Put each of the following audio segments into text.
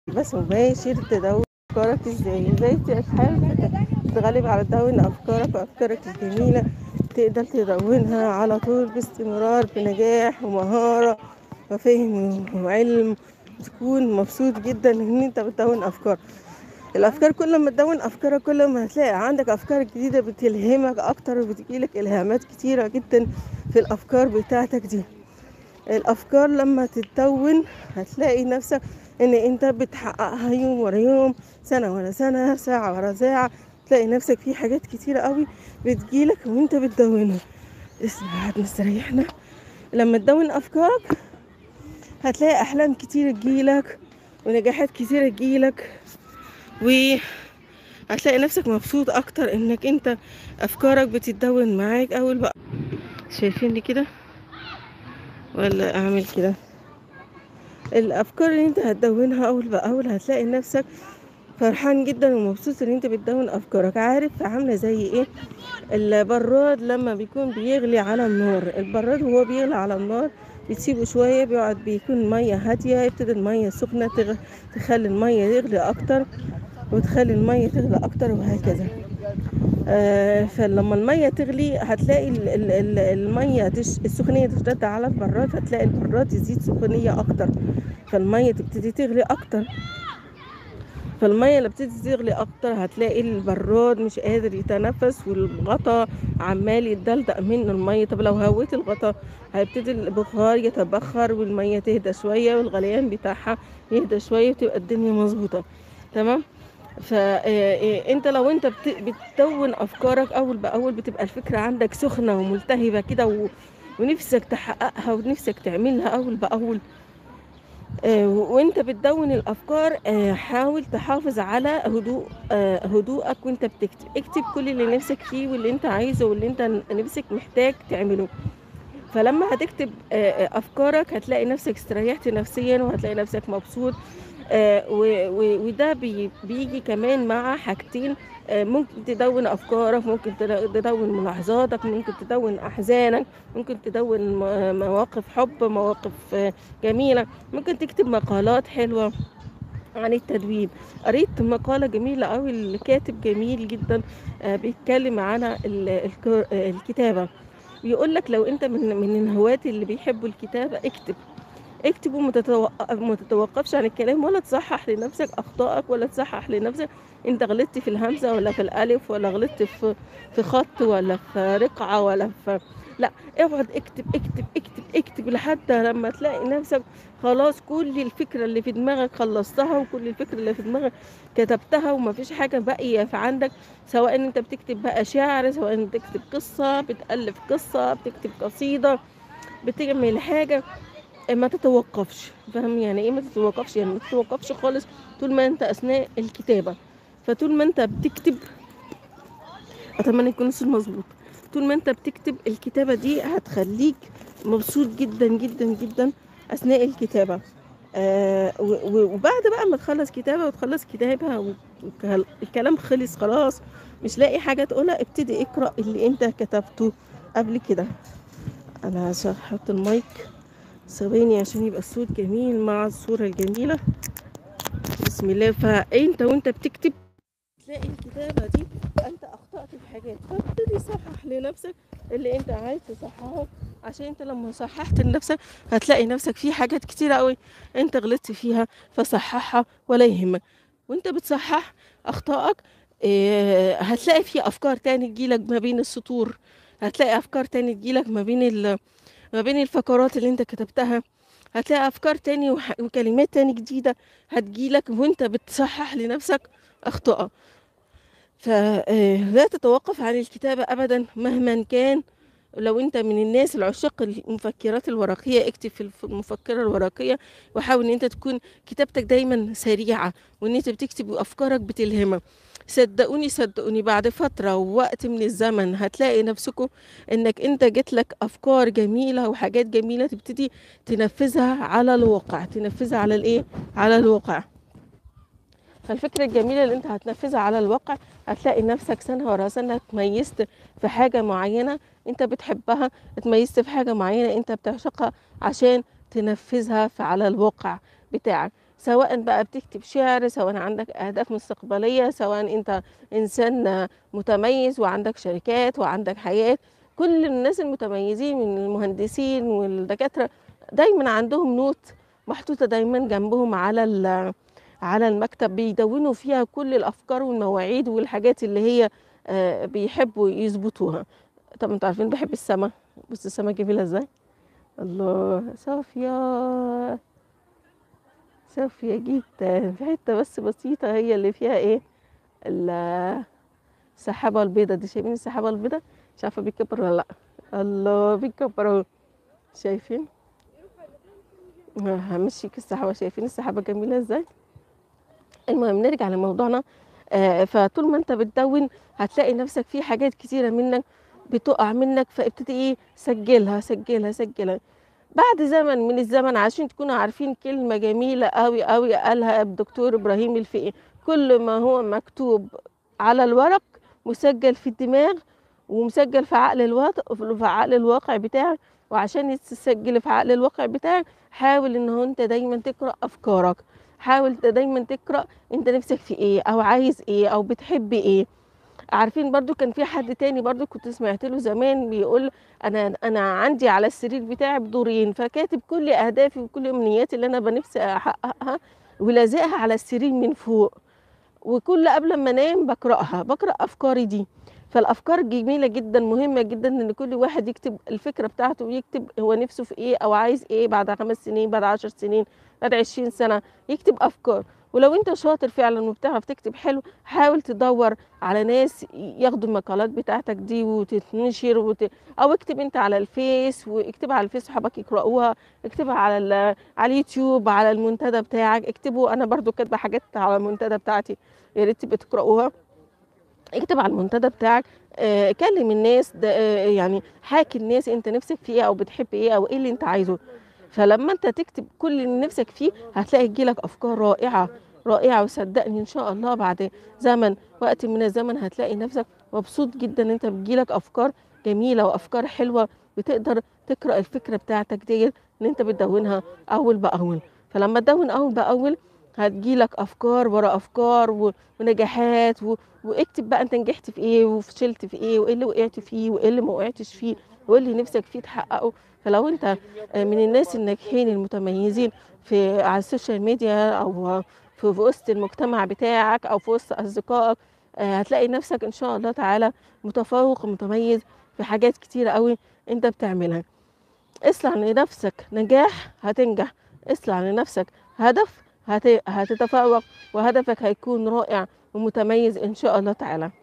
بس مباشر تدون أفكارك ازاي ازاي تحاول تتغلب على تدون أفكارك وأفكارك الجميلة تقدر تدونها على طول باستمرار بنجاح ومهارة وفهم وعلم تكون مبسوط جدا ان انت بتدون افكار الافكار كل ما تدون افكارك كل ما هتلاقي عندك افكار جديده بتلهمك اكتر وبتجيلك الهامات كتيره جدا في الافكار بتاعتك دي الافكار لما تتدون هتلاقي نفسك ان انت بتحققها يوم ورا يوم سنه ورا سنه ساعه ورا ساعه تلاقي نفسك في حاجات كتيره قوي بتجيلك وانت بتدونها اسمع هتستريحنا لما تدون افكارك هتلاقي احلام كتير تجيلك ونجاحات كتير تجيلك وهتلاقي نفسك مبسوط اكتر انك انت افكارك بتتدون معاك اول بقى شايفيني كده ولا اعمل كده الافكار اللي انت هتدونها اول باول هتلاقي نفسك فرحان جدا ومبسوط ان انت بتدون افكارك عارف عامله زي ايه البراد لما بيكون بيغلي على النار البراد وهو بيغلي على النار بتسيبه شويه بيقعد بيكون ميه هاديه يبتدي الميه سخنه تغ... تخلي الميه يغلي اكتر وتخلي الميه تغلي اكتر وهكذا آه فلما الميه تغلي هتلاقي ال ال ال الميه تش السخونيه تشتد على البراد هتلاقي البراد يزيد سخونيه اكتر فالميه تبتدي تغلي اكتر فالميه اللي بتبتدي تغلي اكتر هتلاقي البراد مش قادر يتنفس والغطا عمال يتدلدق منه الميه طب لو هويت الغطا هيبتدي البخار يتبخر والميه تهدى شويه والغليان بتاعها يهدى شويه وتبقى الدنيا مظبوطه تمام فانت لو انت بتدون افكارك اول باول بتبقى الفكره عندك سخنه وملتهبه كده و... ونفسك تحققها ونفسك تعملها اول باول آه وانت بتدون الافكار آه حاول تحافظ على هدوء آه هدوءك وانت بتكتب اكتب كل اللي نفسك فيه واللي انت عايزه واللي انت نفسك محتاج تعمله فلما هتكتب افكارك هتلاقي نفسك استريحت نفسيا وهتلاقي نفسك مبسوط وده بيجي كمان مع حاجتين ممكن تدون افكارك ممكن تدون ملاحظاتك ممكن تدون احزانك ممكن تدون مواقف حب مواقف جميله ممكن تكتب مقالات حلوه عن التدوين قريت مقاله جميله قوي الكاتب جميل جدا بيتكلم عن الكتابه بيقول لك لو انت من من الهواة اللي بيحبوا الكتابه اكتب اكتب وما تتوقفش عن الكلام ولا تصحح لنفسك اخطائك ولا تصحح لنفسك انت غلطت في الهمزه ولا في الالف ولا غلطت في في خط ولا في رقعه ولا في لا اقعد اكتب اكتب اكتب اكتب لحد لما تلاقي نفسك خلاص كل الفكره اللي في دماغك خلصتها وكل الفكره اللي في دماغك كتبتها ومفيش حاجه باقيه في عندك سواء انت بتكتب بقى شعر سواء انت بتكتب قصه بتالف قصه بتكتب قصيده بتعمل حاجه ما تتوقفش فاهم يعني ايه ما تتوقفش يعني ما تتوقفش خالص طول ما انت اثناء الكتابه فطول ما انت بتكتب اتمنى يكون الصوت مظبوط طول ما انت بتكتب الكتابه دي هتخليك مبسوط جدا جدا جدا اثناء الكتابه آه وبعد بقى ما تخلص كتابه وتخلص كتابها والكلام خلص خلاص مش لاقي حاجه تقولها ابتدي اقرا اللي انت كتبته قبل كده انا هحط المايك ثواني عشان يبقى الصوت جميل مع الصورة الجميلة بسم الله فانت وانت بتكتب تلاقي الكتابة دي انت اخطأت في حاجات فابتدي صحح لنفسك اللي انت عايز تصححه عشان انت لما صححت لنفسك هتلاقي نفسك في حاجات كتيرة قوي انت غلطت فيها فصححها ولا يهمك وانت بتصحح اخطائك اه هتلاقي في افكار تاني تجيلك ما بين السطور هتلاقي افكار تاني تجيلك ما بين ال ما بين الفقرات اللي انت كتبتها هتلاقي افكار تاني وكلمات تاني جديدة هتجيلك وانت بتصحح لنفسك اخطاء فلا تتوقف عن الكتابة ابدا مهما كان لو انت من الناس العشاق المفكرات الورقية اكتب في المفكرة الورقية وحاول ان انت تكون كتابتك دايما سريعة وان انت بتكتب افكارك بتلهمك صدقوني صدقوني بعد فترة ووقت من الزمن هتلاقي نفسكم انك انت جت لك افكار جميلة وحاجات جميلة تبتدي تنفذها على الواقع تنفذها على الايه على الواقع فالفكرة الجميلة اللي انت هتنفذها على الواقع هتلاقي نفسك سنة ورا سنة اتميزت في حاجة معينة انت بتحبها اتميزت في حاجة معينة انت بتعشقها عشان تنفذها في على الواقع بتاعك سواء بقى بتكتب شعر سواء عندك اهداف مستقبليه سواء انت انسان متميز وعندك شركات وعندك حياه كل الناس المتميزين من المهندسين والدكاتره دايما عندهم نوت محطوطه دايما جنبهم على ال- على المكتب بيدونوا فيها كل الافكار والمواعيد والحاجات اللي هي آه، بيحبوا يظبطوها طب انتوا عارفين بحب السما بص السما جميله ازاي الله صافيه صافيه جدا في حته بس بسيطه هي اللي فيها ايه ال- السحابه البيضاء دي شايفين السحابه البيضاء مش عارفه بيكبر ولا لا الله بيكبر اهو شايفين آه، همشيك السحابه شايفين السحابه جميله ازاي المهم نرجع لموضوعنا آه، فطول ما انت بتدون هتلاقي نفسك في حاجات كتيره منك بتقع منك فابتدي ايه سجلها سجلها سجلها بعد زمن من الزمن عشان تكونوا عارفين كلمه جميله قوي قوي قالها الدكتور ابراهيم الفقي كل ما هو مكتوب على الورق مسجل في الدماغ ومسجل في عقل الواقع في عقل الواقع بتاعك وعشان يتسجل في عقل الواقع بتاعك حاول ان هو انت دايما تقرا افكارك حاول دايما تقرا انت نفسك في ايه او عايز ايه او بتحب ايه عارفين برضو كان في حد تاني برضو كنت سمعت له زمان بيقول انا انا عندي على السرير بتاعي بدورين فكاتب كل اهدافي وكل امنياتي اللي انا بنفسي احققها ولازقها على السرير من فوق وكل قبل ما انام بقراها بقرا افكاري دي فالافكار جميله جدا مهمه جدا ان كل واحد يكتب الفكره بتاعته ويكتب هو نفسه في ايه او عايز ايه بعد خمس سنين بعد عشر سنين بعد عشرين سنه يكتب افكار ولو انت شاطر فعلا وبتعرف تكتب حلو حاول تدور على ناس ياخدوا المقالات بتاعتك دي وتتنشر وت... او اكتب انت على الفيس واكتبها على الفيس صحابك يقراوها اكتبها على ال... على اليوتيوب على المنتدى بتاعك اكتبوا انا برضو كاتبه حاجات على المنتدى بتاعتي يا ريت تبقى تقراوها اكتب على المنتدى بتاعك آه، كلم الناس ده آه، يعني حاكي الناس انت نفسك في ايه او بتحب ايه او ايه اللي انت عايزه فلما انت تكتب كل اللي نفسك فيه هتلاقي تجيلك افكار رائعه رائعه وصدقني ان شاء الله بعد زمن وقت من الزمن هتلاقي نفسك مبسوط جدا ان انت بتجيلك افكار جميله وافكار حلوه بتقدر تقرا الفكره بتاعتك ديت ان انت بتدونها اول باول فلما تدون اول باول هتجيلك افكار ورا افكار و- ونجاحات و... واكتب بقى انت نجحت في ايه وفشلت في ايه وايه اللي وقعت فيه وايه اللي ما وقعتش فيه وايه اللي نفسك فيه تحققه فلو انت من الناس الناجحين المتميزين في على السوشيال ميديا او في, في وسط المجتمع بتاعك او في وسط اصدقائك آه، هتلاقي نفسك ان شاء الله تعالى متفوق ومتميز في حاجات كتيرة قوي انت بتعملها اصنع لنفسك نجاح هتنجح اصنع لنفسك هدف هت... هتتفوق وهدفك هيكون رائع ومتميز ان شاء الله تعالى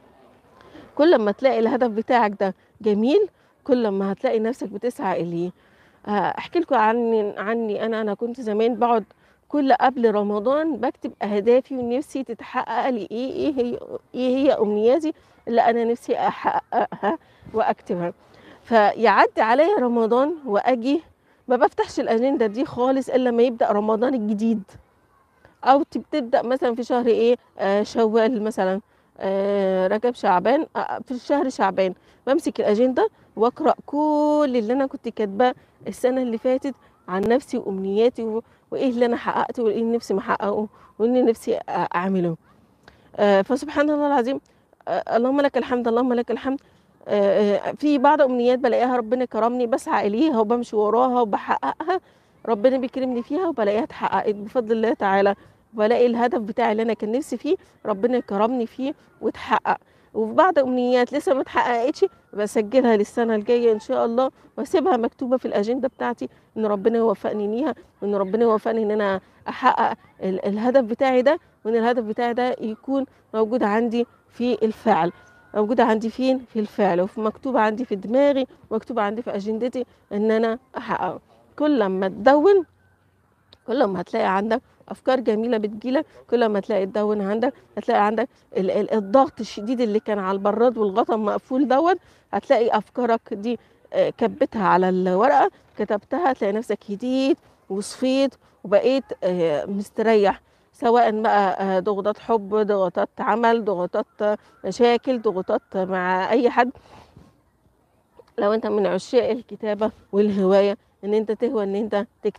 كل ما تلاقي الهدف بتاعك ده جميل كل ما هتلاقي نفسك بتسعى اليه آه، احكي لكم عني عني انا انا كنت زمان بقعد كل قبل رمضان بكتب اهدافي ونفسي تتحقق لي ايه ايه هي ايه هي امنياتي اللي انا نفسي احققها واكتبها فيعدي عليا رمضان واجي ما بفتحش الاجنده دي خالص الا لما يبدا رمضان الجديد او تب- تبدا مثلا في شهر ايه آه شوال مثلا آه رجب شعبان آه في شهر شعبان بمسك الاجنده واقرا كل اللي انا كنت كاتباه السنه اللي فاتت عن نفسي وامنياتي و- وايه اللي انا حققته وايه اللي نفسي محققه وايه اللي نفسي أ- اعمله آه فسبحان الله العظيم آه اللهم لك الحمد اللهم لك الحمد آه آه، في بعض امنيات بلاقيها ربنا كرمني بسعى اليها وبمشي وراها وبحققها ربنا بيكرمني فيها وبلاقيها اتحققت بفضل الله تعالى وبلاقي الهدف بتاعي اللي انا كان نفسي فيه ربنا كرمني فيه واتحقق وفي بعض امنيات لسه ما اتحققتش بسجلها للسنه الجايه ان شاء الله واسيبها مكتوبه في الاجنده بتاعتي ان ربنا يوفقني ليها وان ربنا يوفقني ان انا احقق ال- الهدف بتاعي ده وان الهدف بتاعي ده يكون موجود عندي في الفعل موجودة عندي فين في الفعل ومكتوبة عندي في دماغي ومكتوبة عندي في أجندتي إن أنا أحققه كل لما تدون كل ما هتلاقي عندك افكار جميله بتجيلك كل ما تلاقي تدون عندك هتلاقي عندك ال- ال- الضغط الشديد اللي كان على البراد والغطا مقفول دوت هتلاقي افكارك دي آه، كبتها على الورقه كتبتها تلاقي نفسك هديت وصفيت وبقيت آه، مستريح سواء بقى آه، ضغوطات حب ضغوطات عمل ضغوطات آه، مشاكل ضغوطات مع اي حد لو انت من عشاق الكتابه والهوايه ان انت تهوى ان انت تكتب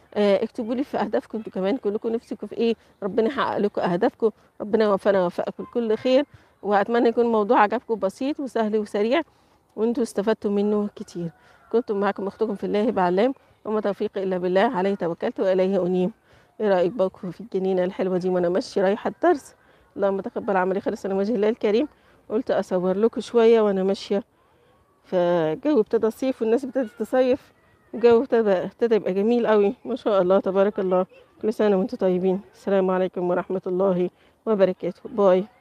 آه، اكتبوا لي في اهدافكم انتوا كمان كلكم نفسكم في ايه ربنا يحقق لكم اهدافكم ربنا يوفقنا ويوفقكم لكل خير واتمنى يكون الموضوع عجبكم بسيط وسهل وسريع وانتوا استفدتوا منه كتير كنت معكم اختكم في الله بعلام وما توفيقي الا بالله عليه توكلت واليه انيب ايه رايك بقى في الجنينه الحلوه دي وانا ماشيه رايحه الدرس اللهم تقبل عملي خالص انا وجه الله الكريم قلت اصور لكم شويه وانا ماشيه فالجو ابتدى الصيف والناس ابتدت تصيف الجو ابتدى ابتدى يبقى جميل قوي ما شاء الله تبارك الله كل سنه وانتم طيبين السلام عليكم ورحمه الله وبركاته باي